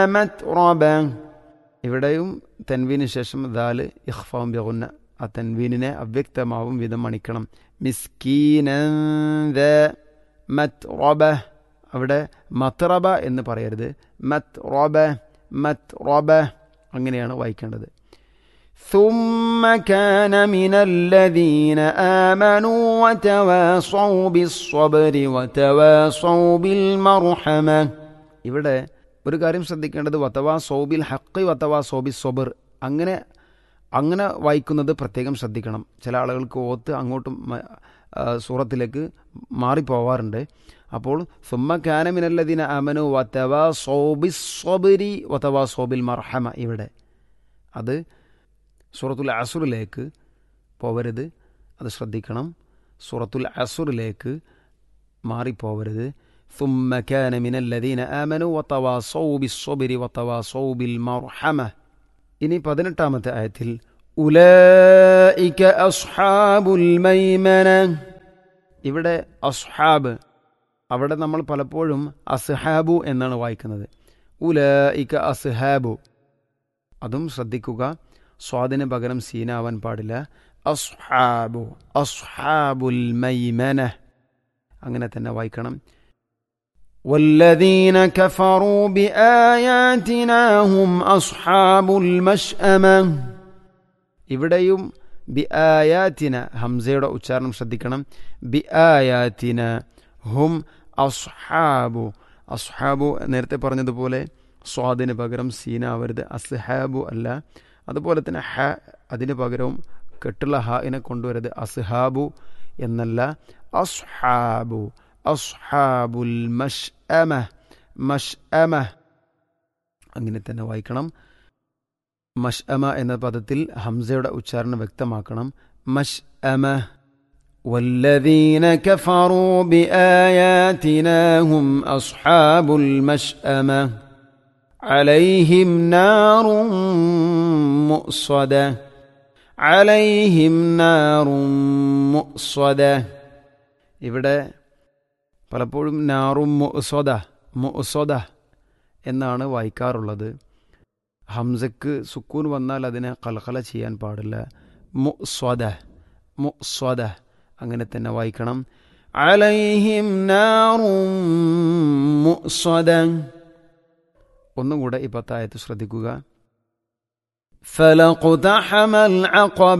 മത്റബ ഇവിടെയും തെൻവീന് ശേഷം ദാല് ഇഖ്ഫാം ബിഗുന്ന ആ തെൻവീനിനെ അവ്യക്തമാവും വിധം മണിക്കണം മിസ്കീന മത്റബ അവിടെ മത്റബ എന്ന് പറയരുത് മത്റബ മത്റബ അങ്ങനെയാണ് വായിക്കേണ്ടത് ثم كان من الذين آمنوا وتواصوا بالصبر وتواصوا بالمرحمة ഇവിടെ ഒരു കാര്യം ശ്രദ്ധിക്കേണ്ടത് വത്തവാ സോബിൽ ഹക്കി വത്തവാ സോബി സൊബർ അങ്ങനെ അങ്ങനെ വായിക്കുന്നത് പ്രത്യേകം ശ്രദ്ധിക്കണം ചില ആളുകൾക്ക് ഓത്ത് അങ്ങോട്ടും മ- ആ, സൂറത്തിലേക്ക് മാറിപ്പോവാറുണ്ട് അപ്പോൾ സുമ്മ കാനമിനല്ലതിന അമനു വത്തവാ സോബി സൊബരി വത്തവാ സോബിൽ മർഹമ ഇവിടെ അത് സൂറത്തുൽ അസുറിലേക്ക് പോവരുത് അത് ശ്രദ്ധിക്കണം സൂറത്തുൽ അസുറിലേക്ക് മാറിപ്പോവരുത് ثم كان من الذين آمنوا وتواصوا بالصبر وتواصوا بالمرحمة ഇനി പതിനെട്ടാമത്തെ ആയത്തിൽ ഉലൈക അസ്ഹാബുൽ മൈമന ഇവിടെ അസ്ഹാബ് അവിടെ നമ്മൾ പലപ്പോഴും അസ്ഹാബു എന്നാണ് വായിക്കുന്നത് ഉലൈക അസ്ഹാബു അതും ശ്രദ്ധിക്കുക സ്വാദിന് പകരം സീനാവാൻ പാടില്ല അസ്ഹാബു അസ്ഹാബുൽ മൈമന അങ്ങനെ തന്നെ വായിക്കണം والذين كفروا بآياتنا هم أصحاب المشأمة ഇവിടെയും ബി ആയാത്തിന ഹംസയുടെ ഉച്ചാരണം ശ്രദ്ധിക്കണം ബി ആയാത്തിന ഹും അസ്ഹാബു അസ്ഹാബു നേരത്തെ പറഞ്ഞതുപോലെ സ്വാദിന് പകരം സീനാവരുത് അസ്ഹാബു അല്ല അതുപോലെ തന്നെ ഹ അതിന് പകരവും കെട്ടുള്ള ഹാഇനെ കൊണ്ടുവരരുത് അസ്ഹാബു എന്നല്ല അസ്ഹാബു അസ്ഹാബുൽ മഷ് അമ മഷ് അമ അങ്ങനെ തന്നെ വായിക്കണം മഷ് അമ എന്ന പദത്തിൽ ഹംസയുടെ ഉച്ചാരണം വ്യക്തമാക്കണം മഷ് അമ والذين كفروا بآياتنا هم أصحاب المشأمة عليهم نار مؤصدة عليهم نار مؤصدة ഇവിടെ പലപ്പോഴും നാറും മുസോദ മുസോദ എന്നാണ് വായിക്കാറുള്ളത് ഹംസക്ക് സുക്കൂൻ വന്നാൽ അതിനെ കലകല ചെയ്യാൻ പാടില്ല മുസ്വദ മുസ്വദ അങ്ങനെ തന്നെ വായിക്കണം അലൈഹിം നാറും മുസ്വദ ഒന്നും കൂടെ ഈ പത്തായത്ത് ശ്രദ്ധിക്കുക فلقتحم العقبة